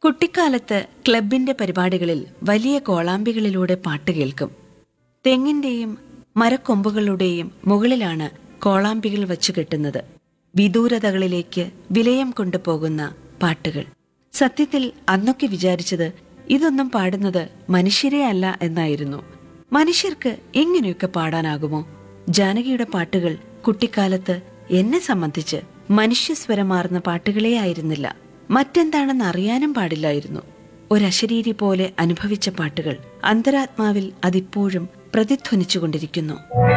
കുട്ടിക്കാലത്ത് ക്ലബിന്റെ പരിപാടികളിൽ വലിയ കോളാമ്പികളിലൂടെ പാട്ട് കേൾക്കും തെങ്ങിന്റെയും മരക്കൊമ്പുകളുടെയും മുകളിലാണ് കോളാമ്പികൾ വച്ചു കെട്ടുന്നത് വിദൂരതകളിലേക്ക് വിലയം കൊണ്ടുപോകുന്ന പാട്ടുകൾ സത്യത്തിൽ അന്നൊക്കെ വിചാരിച്ചത് ഇതൊന്നും പാടുന്നത് മനുഷ്യരെ അല്ല എന്നായിരുന്നു മനുഷ്യർക്ക് ഇങ്ങനെയൊക്കെ പാടാനാകുമോ ജാനകിയുടെ പാട്ടുകൾ കുട്ടിക്കാലത്ത് എന്നെ സംബന്ധിച്ച് മനുഷ്യസ്വരമാർന്ന പാട്ടുകളേ ആയിരുന്നില്ല മറ്റെന്താണെന്ന് അറിയാനും പാടില്ലായിരുന്നു ഒരശരീരി പോലെ അനുഭവിച്ച പാട്ടുകൾ അന്തരാത്മാവിൽ അതിപ്പോഴും പ്രതിധ്വനിച്ചുകൊണ്ടിരിക്കുന്നു